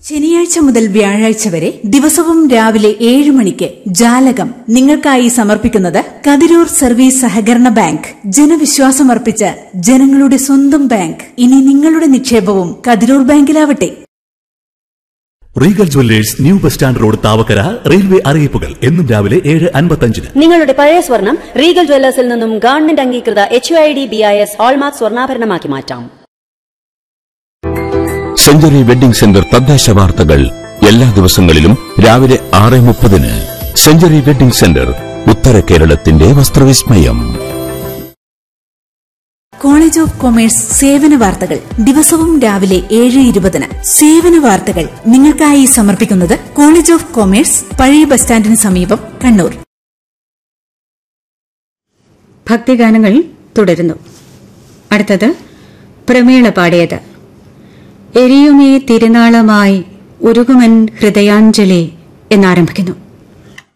ശനിയാഴ്ച മുതൽ വ്യാഴാഴ്ച വരെ ദിവസവും രാവിലെ ഏഴ് മണിക്ക് ജാലകം നിങ്ങൾക്കായി സമർപ്പിക്കുന്നത് കതിരൂർ സർവീസ് സഹകരണ ബാങ്ക് ജനവിശ്വാസമർപ്പിച്ച ജനങ്ങളുടെ സ്വന്തം ബാങ്ക് ഇനി നിങ്ങളുടെ നിക്ഷേപവും കതിരൂർ ബാങ്കിലാവട്ടെ Regal Jewellers new bus stand road Thavakkara railway അറിയിപ്പുകൾ എന്നും രാവിലെ ഏഴ് അൻപത്തഞ്ചിന് നിങ്ങളുടെ പഴയ സ്വർണം റീഗൽ ജ്വല്ലേഴ്സിൽ നിന്നും ഗവൺമെന്റ് അംഗീകൃത H I D B I S hallmark സ്വർണ്ണാഭരണമാക്കി മാറ്റാം സെഞ്ചുറി വെഡിംഗ് സെന്റർ തദ്ദേശ വാർത്തകൾ എല്ലാ ദിവസങ്ങളിലും രാവിലെ ആറ് മുപ്പതിന് സെഞ്ചുറി വെഡിംഗ് സെന്റർ ഉത്തര കേരളത്തിന്റെ വസ്ത്രവിസ്മയം കോളേജ് ഓഫ് കൊമേഴ്സ് സേവന വാർത്തകൾ ദിവസവും രാവിലെ ഏഴ് ഇരുപതിന് സേവന വാർത്തകൾ നിങ്ങൾക്കായി സമർപ്പിക്കുന്നത് കോളേജ് ഓഫ് കൊമേഴ്സ് പഴയ ബസ് സ്റ്റാൻഡിന് സമീപം കണ്ണൂർ ഭക്തിഗാനങ്ങൾ തുടരുന്നു അടുത്തത് പ്രമീള പാടിയത് എരിയുമേ തിരുനാളമായി ഉരുകുമൻ ഹൃദയാഞ്ജലി എന്നാരംഭിക്കുന്നു